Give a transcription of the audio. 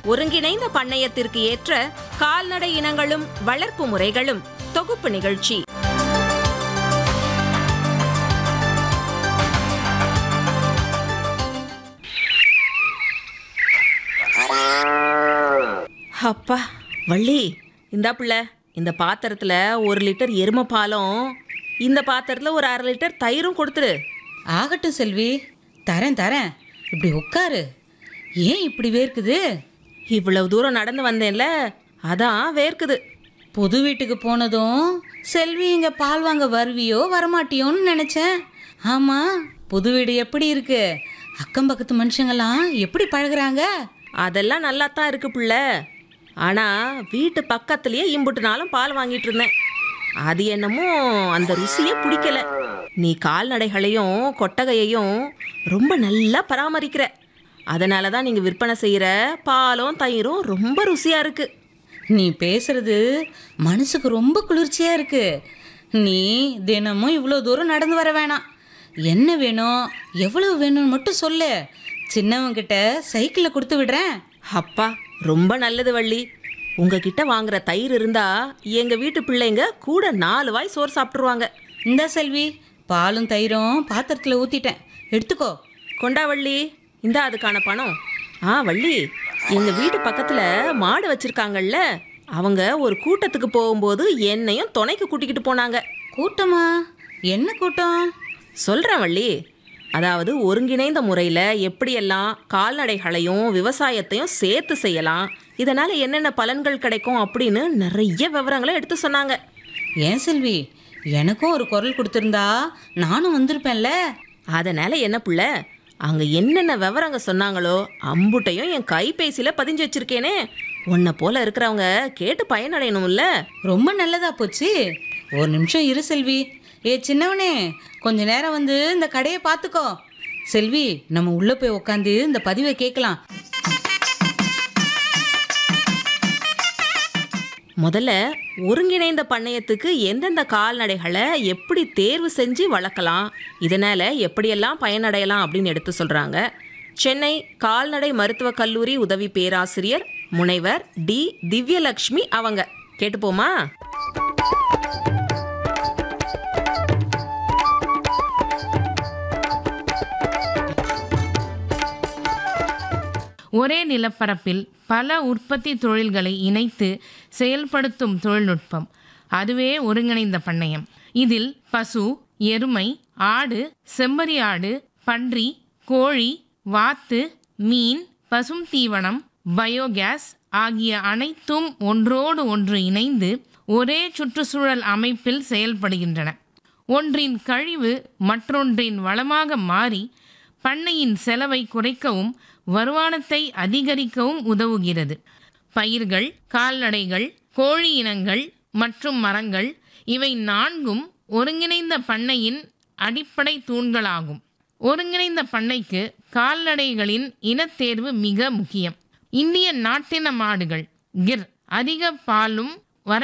ஒருங்கிணைந்த பண்ணையத்திற்கு ஏற்ற கால்நடை இனங்களும் வளர்ப்பு முறைகளும் தொகுப்பு நிகழ்ச்சி அப்பா வள்ளி இந்தா பிள்ளை இந்த பாத்திரத்துல ஒரு லிட்டர் எருமை பாலும் இந்த பாத்திரத்துல ஒரு அரை லிட்டர் தயிரும் கொடுத்துரு ஆகட்டும் செல்வி தரேன் தரேன் இப்படி உட்காரு ஏன் இப்படி வேர்க்குது இவ்வளவு தூரம் நடந்து வந்தேன்ல அதான் வேர்க்குது புது வீட்டுக்கு போனதும் செல்வி இங்க பால் வாங்க வருவியோ வரமாட்டியோன்னு நினைச்சேன் ஆமா புது வீடு எப்படி இருக்கு அக்கம் பக்கத்து மனுஷங்களாம் எப்படி பழகுறாங்க அதெல்லாம் நல்லா தான் இருக்கு பிள்ளை ஆனா வீட்டு பக்கத்துலயே இம்புட்டு நாளும் பால் வாங்கிட்டு இருந்தேன் அது என்னமோ அந்த ருசியே பிடிக்கல நீ கால்நடைகளையும் கொட்டகையையும் ரொம்ப நல்லா பராமரிக்கிற அதனால தான் நீங்கள் விற்பனை செய்கிற பாலும் தயிரும் ரொம்ப ருசியாக இருக்கு நீ பேசுறது மனசுக்கு ரொம்ப குளிர்ச்சியா இருக்கு நீ தினமும் இவ்வளோ தூரம் நடந்து வர வேணாம் என்ன வேணும் எவ்வளவு வேணும்னு மட்டும் சொல்லு சின்னவங்கிட்ட சைக்கிளில் கொடுத்து விடுறேன் அப்பா ரொம்ப நல்லது வள்ளி உங்ககிட்ட வாங்குற தயிர் இருந்தா எங்க வீட்டு பிள்ளைங்க கூட நாலு வாய் சோறு சாப்பிட்டுருவாங்க இந்த செல்வி பாலும் தயிரும் பாத்திரத்தில் ஊற்றிட்டேன் எடுத்துக்கோ கொண்டா வள்ளி இந்தா அதுக்கான பணம் ஆ வள்ளி எங்க வீட்டு பக்கத்துல மாடு வச்சிருக்காங்கல்ல அவங்க ஒரு கூட்டத்துக்கு போகும்போது என்னையும் துணைக்கு கூட்டிக்கிட்டு போனாங்க கூட்டமா என்ன கூட்டம் சொல்றேன் வள்ளி அதாவது ஒருங்கிணைந்த முறையில் எப்படியெல்லாம் கால்நடைகளையும் விவசாயத்தையும் சேர்த்து செய்யலாம் இதனால என்னென்ன பலன்கள் கிடைக்கும் அப்படின்னு நிறைய விவரங்களை எடுத்து சொன்னாங்க ஏன் செல்வி எனக்கும் ஒரு குரல் கொடுத்துருந்தா நானும் வந்திருப்பேன்ல அதனால என்ன புள்ள அங்க என்னென்ன விவரங்க சொன்னாங்களோ அம்புட்டையும் என் கைபேசியில பதிஞ்சு வச்சிருக்கேனே உன்னை போல இருக்கிறவங்க கேட்டு பயனடையணும்ல ரொம்ப நல்லதா போச்சு ஒரு நிமிஷம் இரு செல்வி ஏ சின்னவனே கொஞ்ச நேரம் வந்து இந்த கடையை பார்த்துக்கோ செல்வி நம்ம உள்ள போய் உக்காந்து இந்த பதிவை கேட்கலாம் முதல்ல ஒருங்கிணைந்த பண்ணையத்துக்கு எந்தெந்த கால்நடைகளை எப்படி தேர்வு செஞ்சு வளர்க்கலாம் இதனால எப்படியெல்லாம் பயனடையலாம் அப்படின்னு எடுத்து சொல்றாங்க சென்னை கால்நடை மருத்துவக் கல்லூரி உதவி பேராசிரியர் முனைவர் டி திவ்யலக்ஷ்மி அவங்க கேட்டுப்போமா ஒரே நிலப்பரப்பில் பல உற்பத்தி தொழில்களை இணைத்து செயல்படுத்தும் தொழில்நுட்பம் அதுவே ஒருங்கிணைந்த பண்ணையம் இதில் பசு எருமை ஆடு செம்மறி ஆடு பன்றி கோழி வாத்து மீன் பசும் தீவனம் பயோகேஸ் ஆகிய அனைத்தும் ஒன்றோடு ஒன்று இணைந்து ஒரே சுற்றுச்சூழல் அமைப்பில் செயல்படுகின்றன ஒன்றின் கழிவு மற்றொன்றின் வளமாக மாறி பண்ணையின் செலவை குறைக்கவும் வருமானத்தை அதிகரிக்கவும் உதவுகிறது பயிர்கள் கால்நடைகள் கோழி இனங்கள் மற்றும் மரங்கள் இவை நான்கும் ஒருங்கிணைந்த பண்ணையின் அடிப்படை தூண்களாகும் ஒருங்கிணைந்த பண்ணைக்கு கால்நடைகளின் இனத்தேர்வு மிக முக்கியம் இந்திய நாட்டின மாடுகள் கிர் அதிக பாலும்